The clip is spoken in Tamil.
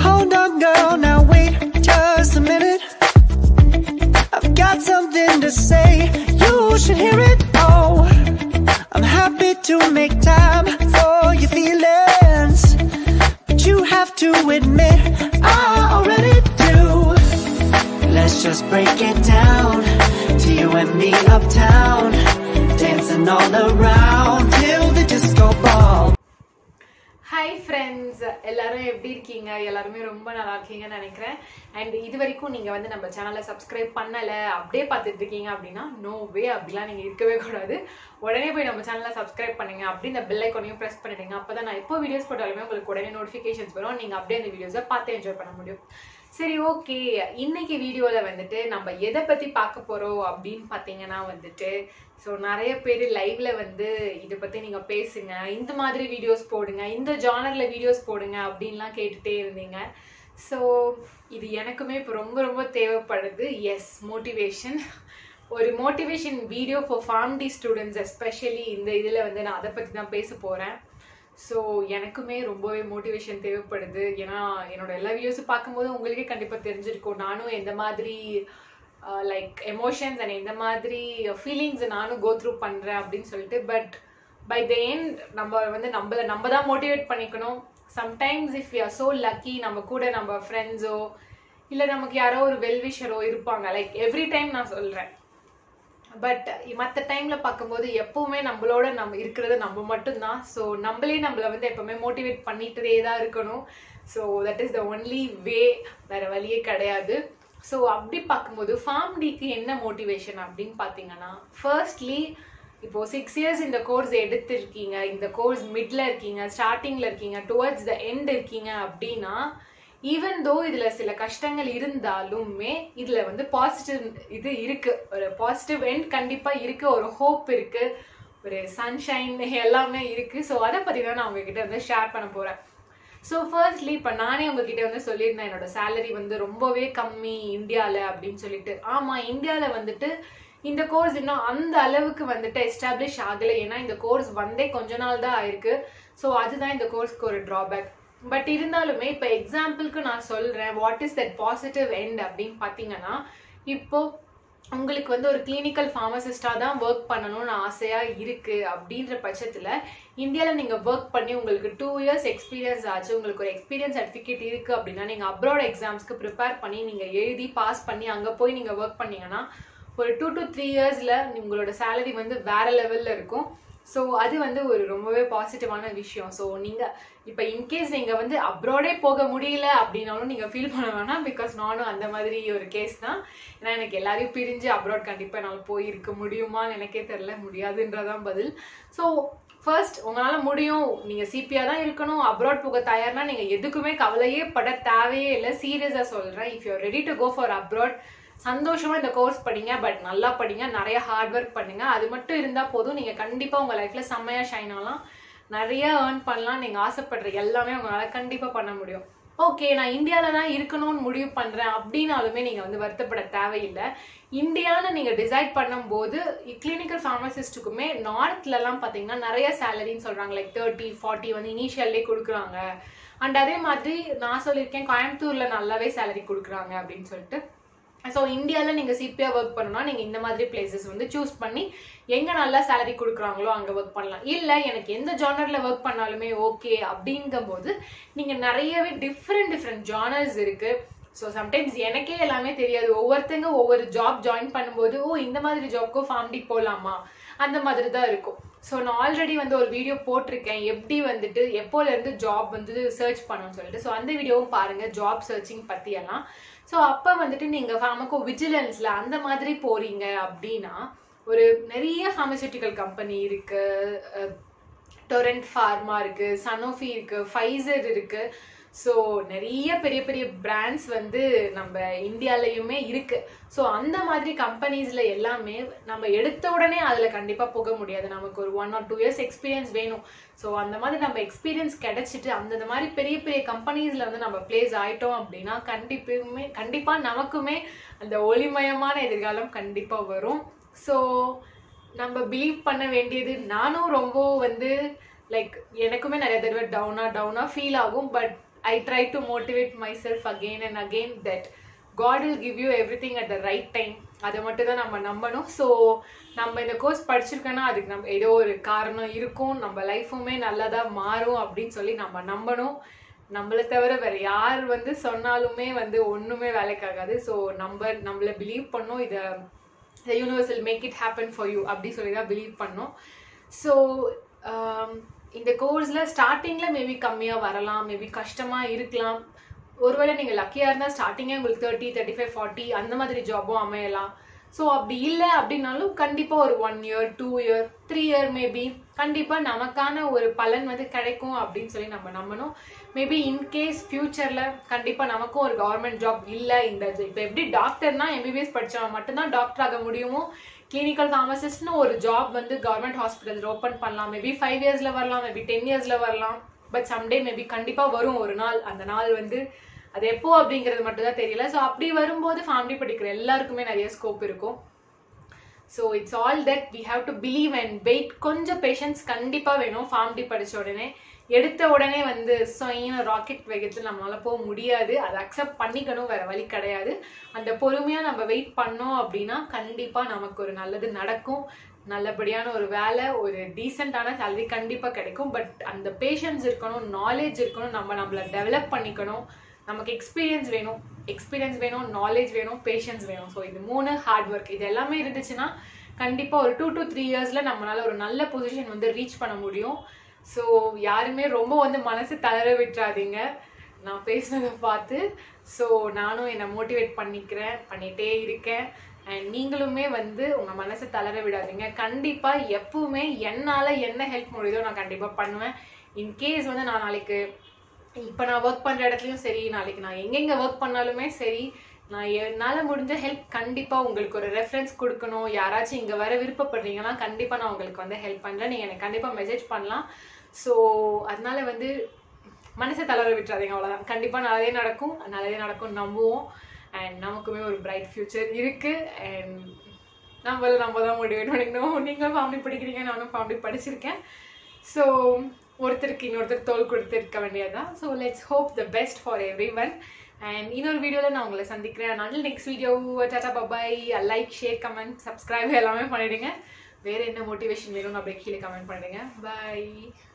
Hold on, girl, now wait just a minute. I've got something to say, you should hear it. Oh, I'm happy to make time for your feelings. But you have to admit, I already do. Let's just break it down to you and me uptown. Dancing all around till the disco ball. Hi friends எல்லாரும் எப்படி இருக்கீங்க எல்லாருமே ரொம்ப நல்லா இருக்கீங்கன்னு நினைக்கிறேன் அண்ட் இது வரைக்கும் நீங்கள் வந்து நம்ம சேனலை சப்ஸ்கிரைப் பண்ணலை அப்படியே பார்த்துட்டு இருக்கீங்க அப்படின்னா நோ வே அப்படிலாம் நீங்கள் இருக்கவே கூடாது உடனே போய் நம்ம சேனலை சப்ஸ்கிரைப் பண்ணுங்க அப்படி இந்த பெல் ஐக்கானையும் ப்ரெஸ் பண்ணிடுங்க அப்போ தான் நான் எப்போ வீடியோஸ் போட்டாலுமே உங்களுக்கு உடனே நோட்டிஃபிகேஷன்ஸ் வரும் நீங்கள் அப்படியே அந்த வீடியோஸை பார்த்து என்ஜாய் பண்ண முடியும் சரி ஓகே இன்னைக்கு வீடியோவில் வந்துட்டு நம்ம எதை பற்றி பார்க்க போகிறோம் அப்படின்னு பார்த்தீங்கன்னா வந்துட்டு ஸோ நிறைய பேர் லைவ்ல வந்து இதை பற்றி நீங்கள் பேசுங்க இந்த மாதிரி வீடியோஸ் போடுங்க இந்த ஜானரில் வீடியோஸ் போடுங்க அப்படின்லாம் கேட்டுட்டே இருந்தீங்க ஸோ இது எனக்குமே இப்போ ரொம்ப ரொம்ப தேவைப்படுது எஸ் மோட்டிவேஷன் ஒரு motivation video for Pharm D students especially இந்த இதில் வந்து நான் அதை பற்றி தான் பேச போகிறேன் ஸோ எனக்குமே ரொம்பவே மோட்டிவேஷன் தேவைப்படுது ஏன்னா என்னோட எல்லா வீடியோஸும் பார்க்கும்போது உங்களுக்கே கண்டிப்பாக தெரிஞ்சிருக்கும் நானும் எந்த மாதிரி லைக் எமோஷன்ஸ் அண்ட் எந்த மாதிரி ஃபீலிங்ஸ் நானும் கோ த்ரூ பண்ணுறேன் அப்படின்னு சொல்லிட்டு பட் பை த எண்ட் நம்ம வந்து நம்மள நம்ம தான் மோட்டிவேட் பண்ணிக்கணும் sometimes if you are so lucky நம்ம கூட நம்ம ஃப்ரெண்ட்ஸோ இல்லை நமக்கு யாரோ ஒரு வெல்விஷரோ இருப்பாங்க லைக் எவ்ரி டைம் நான் சொல்கிறேன் பட் மற்ற டைம்ல பார்க்கும்போது எப்பவுமே நம்மளோட நம்ம இருக்கிறது நம்ம மட்டும்தான் ஸோ நம்மளே நம்மள வந்து எப்பவுமே மோட்டிவேட் பண்ணிட்டே தான் இருக்கணும் so that is the only way வேற வழியே கிடையாது ஸோ அப்படி பார்க்கும்போது ஃபார்ம் டிக்கு என்ன மோட்டிவேஷன் அப்படின்னு பார்த்தீங்கன்னா ஃபர்ஸ்ட்லி இப்போ சிக்ஸ் இயர்ஸ் இந்த கோர்ஸ் எடுத்திருக்கீங்க இந்த கோர்ஸ் மிட்ல இருக்கீங்க ஸ்டார்டிங்ல இருக்கீங்க டுவர்ட்ஸ் த எண்ட் இருக்கீங்க அப்படின்னா ஈவன் தோ இதுல சில கஷ்டங்கள் இருந்தாலுமே இதுல வந்து பாசிட்டிவ் இது இருக்கு ஒரு பாசிட்டிவ் எண்ட் கண்டிப்பா இருக்கு ஒரு ஹோப் இருக்கு ஒரு சன்ஷைன் எல்லாமே இருக்கு ஸோ அதை பத்தி தான் நான் உங்ககிட்ட வந்து ஷேர் பண்ண போறேன் ஸோ ஃபர்ஸ்ட்லி இப்போ நானே உங்ககிட்ட வந்து சொல்லியிருந்தேன் என்னோட சேலரி வந்து ரொம்பவே கம்மி இந்தியாவில் அப்படின்னு சொல்லிட்டு ஆமாம் இந்தியாவில் வந்துட்டு இந்த கோர்ஸ் இன்னும் அந்த அளவுக்கு வந்துட்டு எஸ்டாப்ளிஷ் ஆகலை ஏன்னா இந்த கோர்ஸ் வந்தே கொஞ்ச நாள் தான் ஆயிருக்கு ஸோ அதுதான் இந்த கோர்ஸ்க்கு ஒரு ட்ராபேக் பட் இருந்தாலுமே இப்போ எக்ஸாம்பிளுக்கு நான் சொல்கிறேன் what is that positive end அப்படின்னு பார்த்தீங்கன்னா இப்போ உங்களுக்கு வந்து ஒரு கிளினிக்கல் ஃபார்மசிஸ்டாக தான் ஒர்க் பண்ணணும்னு ஆசையாக இருக்குது அப்படின்ற பட்சத்தில் இந்தியாவில் நீங்கள் ஒர்க் பண்ணி உங்களுக்கு டூ இயர்ஸ் எக்ஸ்பீரியன்ஸ் ஆச்சு உங்களுக்கு ஒரு எக்ஸ்பீரியன்ஸ் சர்டிஃபிகேட் இருக்குது அப்படின்னா நீங்கள் அப்ராட் எக்ஸாம்ஸ்க்கு ப்ரிப்பேர் பண்ணி நீங்கள் எழுதி பாஸ் பண்ணி அங்கே போய் நீங்கள் ஒர்க் பண்ணீங்கன்னா ஒரு டூ டு த்ரீ இயர்ஸில் உங்களோட சேலரி வந்து வேற லெவலில் இருக்கும் ஸோ அது வந்து ஒரு ரொம்பவே பாசிட்டிவான விஷயம் ஸோ நீங்கள் இப்போ இன்கேஸ் நீங்கள் வந்து அப்ராடே போக முடியல அப்படின்னாலும் நீங்கள் ஃபீல் பண்ண வேணாம் பிகாஸ் நானும் அந்த மாதிரி ஒரு கேஸ் தான் ஏன்னா எனக்கு எல்லாரையும் பிரிஞ்சு அப்ராட் கண்டிப்பாக என்னால் போய் இருக்க முடியுமான்னு எனக்கே தெரில முடியாதுன்றதான் பதில் ஸோ ஃபர்ஸ்ட் உங்களால் முடியும் நீங்கள் சிபியாக தான் இருக்கணும் அப்ராட் போக தயார்னா நீங்கள் எதுக்குமே கவலையே பட தேவையே இல்லை சீரியஸாக சொல்கிறேன் if you ready to go for abroad சந்தோஷமா இந்த கோர்ஸ் படிங்க பட் நல்லா படிங்க நிறைய ஹார்ட் ஒர்க் பண்ணுங்க அது மட்டும் இருந்தா போதும் நீங்க கண்டிப்பா உங்க லைஃப்ல செம்மையா ஷைன் ஆகலாம் நிறைய ஏர்ன் பண்ணலாம் நீங்க ஆசைப்படுற எல்லாமே உங்களால கண்டிப்பா பண்ண முடியும் ஓகே நான் இந்தியாவில தான் இருக்கணும்னு முடிவு பண்றேன் அப்படின்னாலுமே நீங்க வந்து வருத்தப்பட தேவையில்லை இந்தியான்னு நீங்க டிசைட் பண்ணும்போது கிளினிக்கல் ஃபார்மசிஸ்ட்டுக்குமே நார்த்ல எல்லாம் பாத்தீங்கன்னா நிறைய சேலரின்னு சொல்றாங்க லைக் தேர்ட்டி ஃபார்ட்டி வந்து இனிஷியல்லே கொடுக்குறாங்க அண்ட் அதே மாதிரி நான் சொல்லியிருக்கேன் கோயம்புத்தூர்ல நல்லாவே சேலரி கொடுக்குறாங்க அப்படின்னு சொல்லிட்டு ஸோ இந்தியாவில் நீங்கள் சிபியாக ஒர்க் பண்ணணும்னா நீங்கள் இந்த மாதிரி பிளேசஸ் வந்து சூஸ் பண்ணி எங்கே நல்லா சேலரி கொடுக்குறாங்களோ அங்கே ஒர்க் பண்ணலாம் இல்லை எனக்கு எந்த ஜானரில் ஒர்க் பண்ணாலுமே ஓகே அப்படிங்கும்போது நீங்கள் நிறையவே டிஃப்ரெண்ட் டிஃப்ரெண்ட் ஜானர்ஸ் இருக்குது ஸோ சம்டைம்ஸ் எனக்கே எல்லாமே தெரியாது ஒவ்வொருத்தங்க ஒவ்வொரு ஜாப் ஜாயின் பண்ணும்போது ஓ இந்த மாதிரி ஜாப்க்கும் ஃபார்ம்டி போகலாமா அந்த மாதிரி தான் இருக்கும் ஸோ நான் ஆல்ரெடி வந்து ஒரு வீடியோ போட்டிருக்கேன் எப்படி வந்துட்டு எப்போலேருந்து ஜாப் வந்து சர்ச் பண்ணணும்னு சொல்லிட்டு ஸோ அந்த வீடியோவும் பாருங்கள் ஜாப் சர்ச்சிங் பற்றியெல்லாம் ஸோ அப்போ வந்துட்டு நீங்கள் ஃபார்மக்கோ விஜிலன்ஸில் அந்த மாதிரி போகிறீங்க அப்படின்னா ஒரு நிறைய ஃபார்மசூட்டிக்கல் கம்பெனி இருக்குது டொரண்ட் ஃபார்மா இருக்குது சனோஃபி இருக்குது ஃபைசர் இருக்குது ஸோ நிறைய பெரிய பெரிய பிராண்ட்ஸ் வந்து நம்ம இந்தியாலையுமே இருக்கு ஸோ அந்த மாதிரி கம்பெனிஸ்ல எல்லாமே நம்ம எடுத்த உடனே அதுல கண்டிப்பா போக முடியாது நமக்கு ஒரு one or two years experience வேணும் ஸோ அந்த மாதிரி நம்ம எக்ஸ்பீரியன்ஸ் கிடைச்சிட்டு அந்த மாதிரி பெரிய பெரிய கம்பெனிஸ்ல வந்து நம்ம பிளேஸ் ஆயிட்டோம் அப்படின்னா கண்டிப்புமே கண்டிப்பா நமக்குமே அந்த ஒளிமயமான எதிர்காலம் கண்டிப்பா வரும் ஸோ நம்ம பிலீவ் பண்ண வேண்டியது நானும் ரொம்ப வந்து லைக் எனக்குமே நிறைய தடவை டவுனா டவுனா ஃபீல் ஆகும் but I try to motivate myself again and again that God will give you everything at the right time அதை மட்டும் தான் நம்ம நம்பணும் ஸோ நம்ம இந்த கோர்ஸ் படிச்சிருக்கோன்னா அதுக்கு நம்ம ஏதோ ஒரு காரணம் இருக்கும் நம்ம லைஃபுமே நல்லதாக மாறும் அப்படின்னு சொல்லி நம்ம நம்பணும் நம்மளை தவிர வேற யார் வந்து சொன்னாலுமே வந்து ஒன்றுமே வேலைக்காகாது ஸோ நம்ம நம்மளை பிலீவ் பண்ணோம் இதை the universe will make it happen for you அப்படி சொல்லி தான் பிலீவ் பண்ணோம் ஸோ இந்த கோர்ஸில் ஸ்டார்டிங்கில் மேபி கம்மியாக வரலாம் மேபி கஷ்டமாக இருக்கலாம் ஒருவேளை நீங்கள் லக்கியாக இருந்தால் ஸ்டார்டிங்கே உங்களுக்கு தேர்ட்டி தேர்ட்டி ஃபைவ் ஃபார்ட்டி அந்த மாதிரி ஜாபும் அமையலாம் ஸோ அப்படி இல்லை அப்படின்னாலும் கண்டிப்பாக ஒரு one year two year three year maybe கண்டிப்பாக நமக்கான ஒரு பலன் வந்து கிடைக்கும் அப்படின்னு சொல்லி நம்ம நம்பணும் மேபி இன்கேஸ் ஃபியூச்சரில் கண்டிப்பாக நமக்கும் ஒரு கவர்மெண்ட் ஜாப் இல்லை இந்த இப்போ எப்படி டாக்டர்னா எம்பிபிஎஸ் படித்தவன் மட்டும்தான் டாக்டர் ஆக முடியுமோ கிளினிக்கல் ஃபார்மசிஸ்ட்னு ஒரு ஜாப் வந்து கவர்மெண்ட் ஹாஸ்பிட்டல் ஓப்பன் பண்ணலாம் மேபி ஃபைவ் இயர்ஸில் வரலாம் மேபி டென் இயர்ஸில் வரலாம் பட் சம்டே மேபி கண்டிப்பாக வரும் ஒரு நாள் அந்த நாள் வந்து அது எப்போ அப்படிங்கிறது மட்டும் தான் தெரியல ஸோ அப்படி வரும்போது ஃபேமிலி படிக்கிற எல்லாருக்குமே நிறைய ஸ்கோப் இருக்கும் so it's all that we have to believe and wait கொஞ்சம் பேஷன்ஸ் கண்டிப்பாக வேணும் ஃபார்ம்டி படித்த உடனே எடுத்த உடனே வந்து சொயின்னு ராக்கெட் வேகத்தில் நம்மளால போக முடியாது அதை அக்செப்ட் பண்ணிக்கணும் வேற வழி கிடையாது அந்த பொறுமையாக நம்ம வெயிட் பண்ணோம் அப்படின்னா கண்டிப்பாக நமக்கு ஒரு நல்லது நடக்கும் நல்லபடியான ஒரு வேலை ஒரு டீசெண்டான சேலரி கண்டிப்பாக கிடைக்கும் பட் அந்த பேஷன்ஸ் இருக்கணும் நாலேஜ் இருக்கணும் நம்ம நம்மளை டெவலப் பண்ணிக்கணும் நமக்கு எக்ஸ்பீரியன்ஸ் வேணும் எக்ஸ்பீரியன்ஸ் வேணும் நாலேஜ் வேணும் பேஷன்ஸ் வேணும் ஸோ இது மூணு ஹார்ட் ஒர்க் இது எல்லாமே இருந்துச்சுன்னா கண்டிப்பாக ஒரு டூ டு த்ரீ இயர்ஸில் நம்மளால ஒரு நல்ல பொசிஷன் வந்து ரீச் பண்ண முடியும் ஸோ யாருமே ரொம்ப வந்து மனசு தளர விட்டுறாதீங்க நான் பேசுனதை பார்த்து ஸோ நானும் என்னை மோட்டிவேட் பண்ணிக்கிறேன் பண்ணிகிட்டே இருக்கேன் அண்ட் நீங்களுமே வந்து உங்கள் மனசை தளர விடாதீங்க கண்டிப்பாக எப்பவுமே என்னால் என்ன ஹெல்ப் முடியுதோ நான் கண்டிப்பாக பண்ணுவேன் இன்கேஸ் வந்து நான் நாளைக்கு இப்போ நான் ஒர்க் பண்ணுற இடத்துலையும் சரி நாளைக்கு நான் எங்கெங்கே ஒர்க் பண்ணாலுமே சரி நான் என்னால் முடிஞ்ச ஹெல்ப் கண்டிப்பாக உங்களுக்கு ஒரு ரெஃபரன்ஸ் கொடுக்கணும் யாராச்சும் இங்கே வர விருப்பப்படுறீங்கன்னா கண்டிப்பாக நான் உங்களுக்கு வந்து ஹெல்ப் பண்ணுறேன் நீங்கள் எனக்கு கண்டிப்பாக மெசேஜ் பண்ணலாம் ஸோ அதனால வந்து மனசை தளர விட்டுறாதீங்க அவ்வளோதான் கண்டிப்பாக நல்லதே நடக்கும் நல்லதே நடக்கும் நம்புவோம் அண்ட் நமக்குமே ஒரு பிரைட் ஃப்யூச்சர் இருக்குது அண்ட் நம்மள நம்ம தான் மோட்டிவேட் பண்ணிக்கணும் நீங்களும் ஃபேமிலி படிக்கிறீங்க நானும் ஃபேமிலி படிச்சிருக்கேன் ஸோ ஒருத்தருக்கு இன்னொருத்தர் தோல் கொடுத்து இருக்க வேண்டியதுதான் so let's hope the best for everyone and இன்னொரு வீடியோவில் நான் உங்களை சந்திக்கிறேன் அதனால next video tata bye bye like share comment subscribe எல்லாமே பண்ணிடுங்க வேறு என்ன மோட்டிவேஷன் வேணும்னு அப்படியே கீழே கமெண்ட் பண்ணிடுங்க பாய்